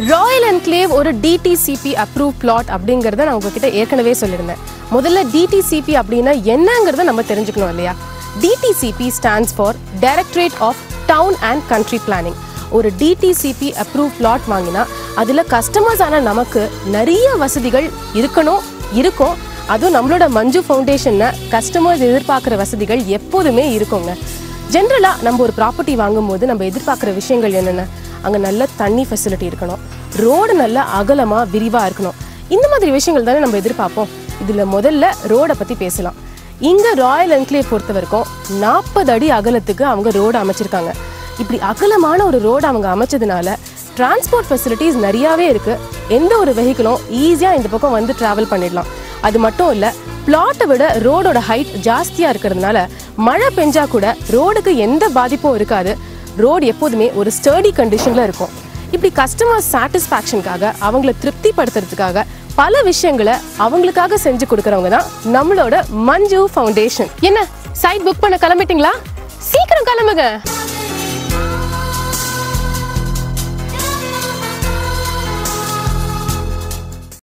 Royal enclave ஒரு DTCP approve plot அப்படிங்கிறத நான் உங்ககிட்ட ஏற்கனவே சொல்லியிருந்தேன் முதல்ல டிடிசிபி அப்படின்னா என்னங்கிறத நம்ம தெரிஞ்சுக்கணும் இல்லையா DTCP stands for directorate of town and country planning ஒரு டிடிசிபி அப்ரூவ் பிளாட் வாங்கினா அதில் கஸ்டமர்ஸ் ஆன நமக்கு நிறைய வசதிகள் இருக்கணும் இருக்கும் அதுவும் நம்மளோட மஞ்சு ஃபவுண்டேஷன்ல கஸ்டமர்ஸ் எதிர்பார்க்குற வசதிகள் எப்போதுமே இருக்குங்க ஜென்ரலாக நம்ம ஒரு ப்ராப்பர்ட்டி வாங்கும்போது நம்ம எதிர்பார்க்குற விஷயங்கள் என்னென்ன அங்கே நல்ல தண்ணி ஃபெசிலிட்டி இருக்கணும் ரோடு நல்ல அகலமாக விரிவாக இருக்கணும் இந்த மாதிரி விஷயங்கள் தானே நம்ம எதிர்பார்ப்போம் இதில் முதல்ல ரோடை பற்றி பேசலாம் இங்கே ராயல் என்க்ளேவ் பொறுத்த வரைக்கும் நாற்பது அடி அகலத்துக்கு அவங்க ரோடு அமைச்சிருக்காங்க இப்படி அகலமான ஒரு ரோடு அவங்க அமைச்சதுனால டிரான்ஸ்போர்ட் ஃபெசிலிட்டிஸ் நிறையாவே இருக்கு எந்த ஒரு வெஹிக்கிளும் ஈஸியாக இந்த பக்கம் வந்து டிராவல் பண்ணிடலாம் அது மட்டும் இல்லை பிளாட்டை விட ரோடோட ஹைட் ஜாஸ்தியாக இருக்கிறதுனால மழை பெஞ்சா கூட ரோடுக்கு எந்த பாதிப்பும் இருக்காது ரோடு எப்போதுமே ஒரு ஸ்டர்டி கண்டிஷனில் இருக்கும் இப்படி கஸ்டமர் சாட்டிஸ்ஃபேக்ஷனுக்காக அவங்கள திருப்திப்படுத்துறதுக்காக பல விஷயங்களை அவங்களுக்காக செஞ்சு கொடுக்கறவங்க தான் நம்மளோட மஞ்சு ஃபவுண்டேஷன் என்ன சைட் புக் பண்ண கிளம்பிட்டீங்களா சீக்கிரம் கிளம்புங்க